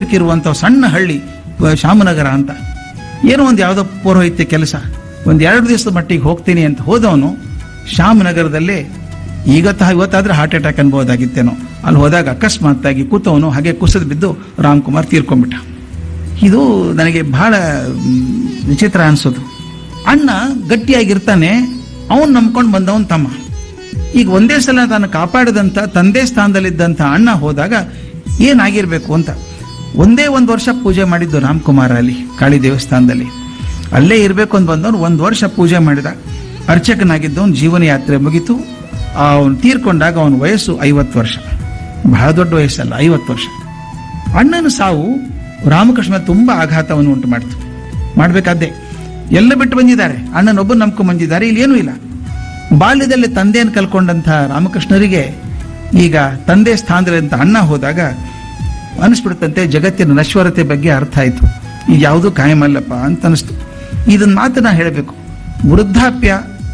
ಹತ್ತಿರಕ್ಕಿರುವಂಥ ಸಣ್ಣ ಹಳ್ಳಿ ವ- ಶಾಮನಗರ ಅಂತ ಏನೋ ಒಂದು ಯಾವುದೋ ಪೌರೋಹಿತ್ಯ ಕೆಲಸ ಒಂದು ಎರಡು ದಿವಸದ ಮಟ್ಟಿಗೆ ಹೋಗ್ತೀನಿ ಅಂತ ಹೋದವನು ಶಾಮನಗರದಲ್ಲೇ ಈಗತ್ತ ಇವತ್ತಾದ್ರೆ ಹಾರ್ಟ್ ಅಟ್ಯಾಕ್ ಅನ್ಬೋದಾಗಿತ್ತೇನೋ ಅಲ್ಲಿ ಹೋದಾಗ ಅಕಸ್ಮಾತ್ತಾಗಿ ಕೂತವನು ಹಾಗೆ ಕುಸಿದು ಬಿದ್ದು ರಾಮ್ಕುಮಾರ್ ತೀರ್ಕೊಂಡ್ಬಿಟ್ಟ ಇದು ನನಗೆ ಬಹಳ ಮ್, ವಿಚಿತ್ರ ಅನ್ಸೋದು ಅಣ್ಣ ಗಟ್ಟಿಯಾಗಿರ್ತಾನೆ ಅವನು ನಂಬ್ಕೊಂಡು ಬಂದವನ್ ತಮ್ಮ ಈಗ ಒಂದೇ ಸಲ ತಾನು ಕಾಪಾಡಿದಂಥ ತಂದೆ ಸ್ಥಾನದಲ್ಲಿದ್ದಂಥ ಅಣ್ಣ ಹೋದಾಗ ಏನಾಗಿರ್ಬೇಕು ಅಂತ ಒಂದೇ ಒಂದು ವರ್ಷ ಪೂಜೆ ಮಾಡಿದ್ದು ರಾಮ್ಕುಮಾರ್ ಅಲ್ಲಿ ಕಾಳಿ ದೇವಸ್ಥಾನದಲ್ಲಿ ಅಲ್ಲೇ ಇರಬೇಕು ಅಂತ ಬಂದವನು ಒಂದು ವರ್ಷ ಪೂಜೆ ಮಾಡಿದ ಅರ್ಚಕನಾಗಿದ್ದವನು ಜೀವನ ಯಾತ್ರೆ ಮುಗಿತು ಅವನು ತೀರ್ಕೊಂಡಾಗ ಅವನ ವಯಸ್ಸು ಐವತ್ತು ವರ್ಷ ಬಹಳ ದೊಡ್ಡ ವಯಸ್ಸಲ್ಲ ಐವತ್ತು ವರ್ಷ ಅಣ್ಣನ ಸಾವು ರಾಮಕೃಷ್ಣ ಮೇಲೆ ತುಂಬಾ ಆಘಾತವನ್ನು ಉಂಟು ಮಾಡ್ತು ಮಾಡ್ಬೇಕಾದ್ದೆ ಎಲ್ಲ ಬಿಟ್ಟು ಬಂದಿದ್ದಾರೆ ಅಣ್ಣನೊಬ್ಬ ನಂಬ್ಕೊಂಡ್ ಬಂದಿದ್ದಾರೆ ಇಲ್ಲಿ ಏನೂ ಇಲ್ಲ ಬಾಲ್ಯದಲ್ಲಿ ತಂದೆಯನ್ನು ಕಲ್ಕೊಂಡಂಥ ರಾಮಕೃಷ್ಣರಿಗೆ ಈಗ ತಂದೆ ಸ್ಥಾನದಲ್ಲಿಂತ ಅಣ್ಣ ಹೋದಾಗ ಅನಿಸ್ಬಿಡುತ್ತಂತೆ ಜಗತ್ತಿನ ನಶ್ವರತೆ ಬಗ್ಗೆ ಅರ್ಥ ಆಯ್ತು ಇದು ಯಾವುದೂ ಕಾಯಮಲ್ಲಪ್ಪ ಅಂತ ಅನಿಸ್ತು ಇದನ್ನ ಮಾತು ನಾ ಹೇಳಬೇಕು ವೃದ್ಧಾಪ್ಯ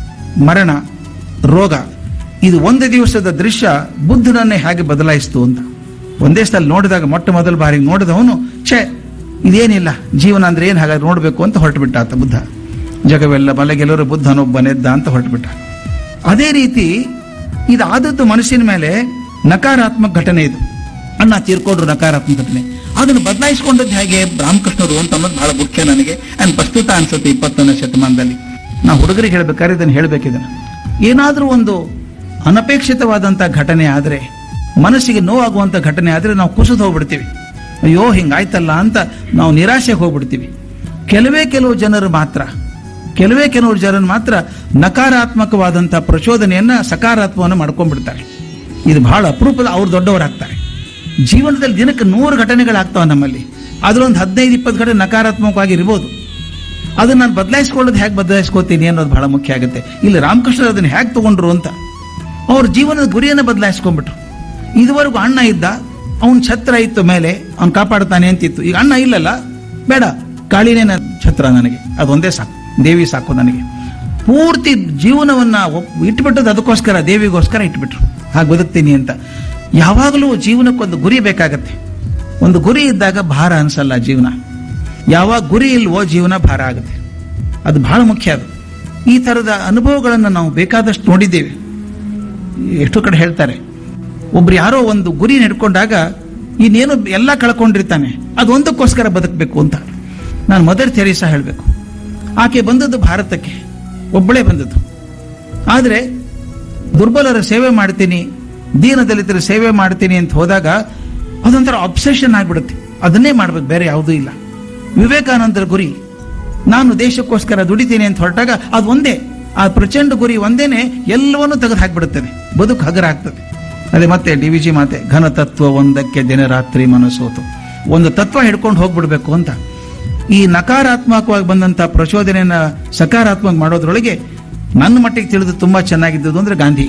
ಮರಣ ರೋಗ ಇದು ಒಂದು ದಿವಸದ ದೃಶ್ಯ ಬುದ್ಧನನ್ನೇ ಹೇಗೆ ಬದಲಾಯಿಸ್ತು ಅಂತ ಒಂದೇ ಸ್ಥಳ ನೋಡಿದಾಗ ಮೊಟ್ಟ ಮೊದಲ ಬಾರಿ ನೋಡಿದವನು ಛೇ ಇದೇನಿಲ್ಲ ಜೀವನ ಅಂದ್ರೆ ಏನು ಹಾಗಾದ್ರೆ ನೋಡಬೇಕು ಅಂತ ಹೊರಟುಬಿಟ್ಟ ಆತ ಬುದ್ಧ ಜಗವೆಲ್ಲ ಬಲಗೆಲ್ಲರೂ ಬುದ್ಧನೊಬ್ಬನೆದ್ದ ಅಂತ ಹೊರಟುಬಿಟ್ಟ ಅದೇ ರೀತಿ ಇದಾದದ್ದು ಮನಸ್ಸಿನ ಮೇಲೆ ನಕಾರಾತ್ಮಕ ಘಟನೆ ಇದು ಅಣ್ಣ ತೀರ್ಕೊಂಡ್ರು ನಕಾರಾತ್ಮಕ ಘಟನೆ ಅದನ್ನು ಬದಲಾಯಿಸಿಕೊಂಡದ್ದು ಹೇಗೆ ರಾಮಕೃಷ್ಣರು ಅಂತ ಅನ್ನೋದು ಬಹಳ ಮುಖ್ಯ ನನಗೆ ಅಂಡ್ ಪ್ರಸ್ತುತ ಅನ್ಸುತ್ತೆ ಇಪ್ಪತ್ತೊಂದನೇ ಶತಮಾನದಲ್ಲಿ ನಾವು ಹುಡುಗರಿಗೆ ಹೇಳ್ಬೇಕಾದ್ರೆ ಇದನ್ನು ಹೇಳ್ಬೇಕಿದನ್ನು ಏನಾದರೂ ಒಂದು ಅನಪೇಕ್ಷಿತವಾದಂಥ ಘಟನೆ ಆದರೆ ಮನಸ್ಸಿಗೆ ನೋವಾಗುವಂಥ ಘಟನೆ ಆದರೆ ನಾವು ಕುಸಿದು ಹೋಗ್ಬಿಡ್ತೀವಿ ಅಯ್ಯೋ ಹಿಂಗಾಯ್ತಲ್ಲ ಅಂತ ನಾವು ನಿರಾಶೆಗೆ ಹೋಗ್ಬಿಡ್ತೀವಿ ಕೆಲವೇ ಕೆಲವು ಜನರು ಮಾತ್ರ ಕೆಲವೇ ಕೆಲವು ಜನರು ಮಾತ್ರ ನಕಾರಾತ್ಮಕವಾದಂಥ ಪ್ರಚೋದನೆಯನ್ನ ಸಕಾರಾತ್ಮವನ್ನು ಮಾಡ್ಕೊಂಡ್ಬಿಡ್ತಾರೆ ಇದು ಬಹಳ ಅಪರೂಪದ ಅವ್ರು ದೊಡ್ಡವರಾಗ್ತಾರೆ ಜೀವನದಲ್ಲಿ ದಿನಕ್ಕೆ ನೂರು ಘಟನೆಗಳಾಗ್ತವೆ ನಮ್ಮಲ್ಲಿ ಅದರೊಂದು ಹದಿನೈದು ಇಪ್ಪತ್ತು ಘಟನೆ ನಕಾರಾತ್ಮಕವಾಗಿ ಇರ್ಬೋದು ಅದನ್ನ ನಾನು ಬದಲಾಯಿಸ್ಕೊಳ್ಳೋದು ಹೇಗೆ ಬದಲಾಯಿಸ್ಕೋತೀನಿ ಅನ್ನೋದು ಬಹಳ ಮುಖ್ಯ ಆಗುತ್ತೆ ಇಲ್ಲಿ ರಾಮಕೃಷ್ಣ ಅದನ್ನ ಹೇಗೆ ತಗೊಂಡ್ರು ಅಂತ ಅವ್ರ ಜೀವನದ ಗುರಿಯನ್ನು ಬದಲಾಯಿಸ್ಕೊಂಡ್ಬಿಟ್ರು ಇದುವರೆಗೂ ಅಣ್ಣ ಇದ್ದ ಅವನ ಛತ್ರ ಇತ್ತು ಮೇಲೆ ಅವ್ನು ಕಾಪಾಡ್ತಾನೆ ಅಂತಿತ್ತು ಈಗ ಅಣ್ಣ ಇಲ್ಲಲ್ಲ ಬೇಡ ಕಾಳಿನೇ ನನ್ನ ಛತ್ರ ನನಗೆ ಅದೊಂದೇ ಸಾಕು ದೇವಿ ಸಾಕು ನನಗೆ ಪೂರ್ತಿ ಜೀವನವನ್ನ ಒಪ್- ಇಟ್ಬಿಟ್ಟದ್ದು ಅದಕ್ಕೋಸ್ಕರ ದೇವಿಗೋಸ್ಕರ ಇಟ್ಬಿಟ್ರು ಹಾಗೆ ಬದುಕ್ತೀನಿ ಅಂತ ಯಾವಾಗಲೂ ಜೀವನಕ್ಕೊಂದು ಗುರಿ ಬೇಕಾಗತ್ತೆ ಒಂದು ಗುರಿ ಇದ್ದಾಗ ಭಾರ ಅನ್ಸಲ್ಲ ಜೀವನ ಯಾವಾಗ ಗುರಿ ಇಲ್ವೋ ಜೀವನ ಭಾರ ಆಗುತ್ತೆ ಅದು ಬಹಳ ಮುಖ್ಯ ಅದು ಈ ಥರದ ಅನುಭವಗಳನ್ನು ನಾವು ಬೇಕಾದಷ್ಟು ನೋಡಿದ್ದೇವೆ ಎಷ್ಟೋ ಕಡೆ ಹೇಳ್ತಾರೆ ಒಬ್ರು ಯಾರೋ ಒಂದು ಗುರಿ ಹಿಡ್ಕೊಂಡಾಗ ಇನ್ನೇನು ಎಲ್ಲ ಕಳ್ಕೊಂಡಿರ್ತಾನೆ ಅದು ಒಂದಕ್ಕೋಸ್ಕರ ಬದುಕಬೇಕು ಅಂತ ನಾನು ಮದರ್ ತೆರೀಸಾ ಹೇಳಬೇಕು ಆಕೆ ಬಂದದ್ದು ಭಾರತಕ್ಕೆ ಒಬ್ಬಳೇ ಬಂದದ್ದು ಆದರೆ ದುರ್ಬಲರ ಸೇವೆ ಮಾಡ್ತೀನಿ ದೀನದಲಿತರ ಸೇವೆ ಮಾಡ್ತೀನಿ ಅಂತ ಹೋದಾಗ ಅದೊಂಥರ ಅಬ್ಸೆಷನ್ ಆಗ್ಬಿಡುತ್ತೆ ಅದನ್ನೇ ಮಾಡ್ಬೇಕು ಬೇರೆ ಯಾವುದೂ ಇಲ್ಲ ವಿವೇಕಾನಂದರ ಗುರಿ ನಾನು ದೇಶಕ್ಕೋಸ್ಕರ ದುಡಿತೀನಿ ಅಂತ ಹೊರಟಾಗ ಅದು ಒಂದೇ ಆ ಪ್ರಚಂಡ ಗುರಿ ಒಂದೇನೆ ಎಲ್ಲವನ್ನೂ ತೆಗೆದು ಹಾಕ್ಬಿಡುತ್ತದೆ ಬದುಕು ಹಗರ ಆಗ್ತದೆ ಅದೇ ಮತ್ತೆ ಡಿ ವಿ ಜಿ ಮಾತೆ ಘನ ತತ್ವ ಒಂದಕ್ಕೆ ದಿನರಾತ್ರಿ ಮನಸ್ಸೋತು ಒಂದು ತತ್ವ ಹಿಡ್ಕೊಂಡು ಹೋಗ್ಬಿಡ್ಬೇಕು ಅಂತ ಈ ನಕಾರಾತ್ಮಕವಾಗಿ ಬಂದಂತ ಪ್ರಚೋದನೆಯನ್ನ ಸಕಾರಾತ್ಮಕ ಮಾಡೋದ್ರೊಳಗೆ ನನ್ನ ಮಟ್ಟಿಗೆ ತಿಳಿದು ತುಂಬಾ ಚೆನ್ನಾಗಿದ್ದದು ಅಂದ್ರೆ ಗಾಂಧಿ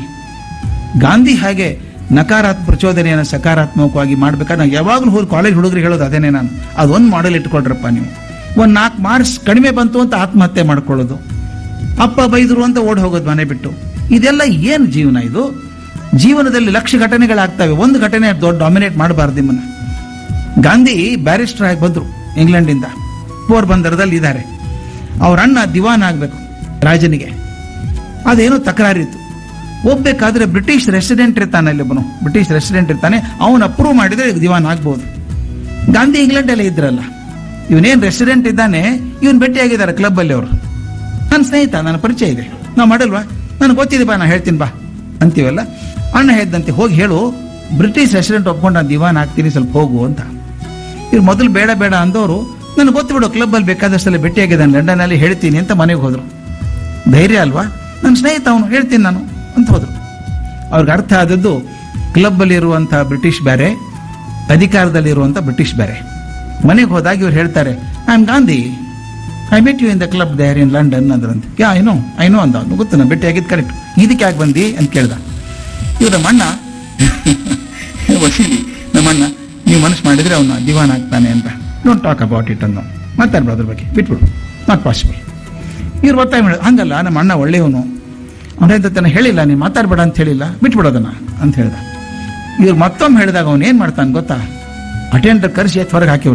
ಗಾಂಧಿ ಹಾಗೆ ನಕಾರಾತ್ಮಕ ಪ್ರಚೋದನೆಯನ್ನು ಸಕಾರಾತ್ಮಕವಾಗಿ ಮಾಡ್ಬೇಕಾದ್ರೆ ನಾನು ಯಾವಾಗಲೂ ಹೋಗಿ ಕಾಲೇಜ್ ಹುಡುಗರಿಗೆ ಹೇಳೋದು ಅದೇನೆ ನಾನು ಅದೊಂದು ಮಾಡೆಲ್ ಇಟ್ಕೊಳ್ರಪ್ಪ ನೀವು ಒಂದು ನಾಲ್ಕು ಮಾರ್ಕ್ಸ್ ಕಡಿಮೆ ಬಂತು ಅಂತ ಆತ್ಮಹತ್ಯೆ ಮಾಡ್ಕೊಳ್ಳೋದು ಅಪ್ಪ ಬೈದ್ರು ಅಂತ ಓಡ್ ಹೋಗೋದು ಮನೆ ಬಿಟ್ಟು ಇದೆಲ್ಲ ಏನು ಜೀವನ ಇದು ಜೀವನದಲ್ಲಿ ಲಕ್ಷ ಘಟನೆಗಳಾಗ್ತವೆ ಒಂದು ಘಟನೆ ದೊಡ್ಡ ಡಾಮಿನೇಟ್ ಮಾಡಬಾರ್ದು ನಿಮ್ಮನ್ನ ಗಾಂಧಿ ಬ್ಯಾರಿಸ್ಟರ್ ಆಗಿ ಬಂದ್ರು ಇಂಗ್ಲೆಂಡಿಂದ ಪೋರ್ಬಂದರದಲ್ಲಿ ಇದ್ದಾರೆ ಅವ್ರ ಅಣ್ಣ ದಿವಾನ್ ಆಗ್ಬೇಕು ರಾಜನಿಗೆ ಅದೇನೋ ತಕರಾರಿತ್ತು ಹೋಗ್ಬೇಕಾದ್ರೆ ಬ್ರಿಟಿಷ್ ರೆಸಿಡೆಂಟ್ ಇರ್ತಾನೆ ಅಲ್ಲಿ ಒಬ್ಬನು ಬ್ರಿಟಿಷ್ ರೆಸಿಡೆಂಟ್ ಇರ್ತಾನೆ ಅವನು ಅಪ್ರೂವ್ ಮಾಡಿದ್ರೆ ದಿವಾನ್ ಆಗ್ಬೋದು ಗಾಂಧಿ ಇಂಗ್ಲೆಂಡಲ್ಲೇ ಇದ್ರಲ್ಲ ಇವನೇನ್ ರೆಸಿಡೆಂಟ್ ಇದ್ದಾನೆ ಇವನ್ ಭೇಟಿಯಾಗಿದ್ದಾರೆ ಕ್ಲಬ್ ಅಲ್ಲಿ ಅವರು ನನ್ನ ಸ್ನೇಹಿತ ನನ್ನ ಪರಿಚಯ ಇದೆ ನಾವು ಮಾಡಲ್ವಾ ನನಗೆ ಗೊತ್ತಿದೆ ಬಾ ನಾ ಹೇಳ್ತೀನಿ ಬಾ ಅಂತೀವಲ್ಲ ಅಣ್ಣ ಹೇಳ್ದಂತೆ ಹೋಗಿ ಹೇಳು ಬ್ರಿಟಿಷ್ ರೆಸಿಡೆಂಟ್ ಒಪ್ಕೊಂಡು ನಾನು ದಿವಾನ್ ಆಗ್ತೀನಿ ಸ್ವಲ್ಪ ಹೋಗು ಅಂತ ಇವ್ರು ಮೊದಲು ಬೇಡ ಬೇಡ ಅಂದವರು ನನಗೆ ಗೊತ್ತು ಬಿಡು ಕ್ಲಬ್ಬಲ್ಲಿ ಬೇಕಾದಷ್ಟೆಲ್ಲ ಭೇಟಿಯಾಗಿದ್ದಾನೆ ಲಂಡನ್ನಲ್ಲಿ ಹೇಳ್ತೀನಿ ಅಂತ ಮನೆಗೆ ಹೋದ್ರು ಧೈರ್ಯ ಅಲ್ವಾ ನನ್ನ ಸ್ನೇಹಿತ ಅವನು ಹೇಳ್ತೀನಿ ನಾನು ಅಂತ ಹೋದ್ರು ಅವ್ರಿಗೆ ಅರ್ಥ ಆದದ್ದು ಕ್ಲಬ್ಬಲ್ಲಿ ಇರುವಂಥ ಬ್ರಿಟಿಷ್ ಬೇರೆ ಅಧಿಕಾರದಲ್ಲಿರುವಂಥ ಬ್ರಿಟಿಷ್ ಬೇರೆ ಮನೆಗೆ ಹೋದಾಗ ಇವ್ರು ಹೇಳ್ತಾರೆ I am Gandhi I met you in the club there in London ಅಂದ್ರಂತೆ ಯಾ ಐನೋ ಐನೋ ಅಂದ ಅವ್ನು ಗೊತ್ತು ನಾನು ಭೇಟಿಯಾಗಿದ್ದು ಕರೆಕ್ಟ್ ಇದಕ್ಕೆ ಯಾಕೆ ಬಂದಿ ಅಂತ ಕೇಳ್ದ ಇವ್ರ ನಮ್ಮಣ್ಣ ವಸೀಲಿ ನಮ್ಮಣ್ಣ ನೀವು ಮನಸ್ಸು ಮಾಡಿದ್ರೆ ಅವನ ದಿವಾನ್ ಆಗ್ತಾನೆ ಅಂತ ಡೋಂಟ್ ಟಾಕ್ ಅಬೌಟ್ ಇಟ್ ಅನ್ನೋ ಮಾತಾಡ್ಬಾರ್ದು ಅದ್ರ ಬಗ್ಗೆ ಬಿಟ್ಬಿಡು ನಾಟ್ ಪಾಸಿಬಲ್ ಇವ್ರು ಒತ್ತಾಯ ಮಾಡಿದ್ರು ಹಂಗಲ್ಲ ನಮ್ಮ ಅಣ್ಣ ಒಳ್ಳೆಯವನು ಅವನ ತನ ಹೇಳಿಲ್ಲ ನೀನು ಮಾತಾಡ್ಬೇಡ ಅಂತ ಹೇಳಿಲ್ಲ ಬಿಟ್ಬಿಡೋದನ್ನ ಅಂತ ಹೇಳ್ದ ಇವ್ರು ಮತ್ತೊಮ್ಮೆ ಹೇಳಿದಾಗ ಅವನು ಏನ್ ಮಾಡ್ತಾನೆ ಗೊತ್ತಾ ಅಟೆಂಡರ್ ಕರೆಸಿ ಹೊರಗೆ ಹಾಕಿ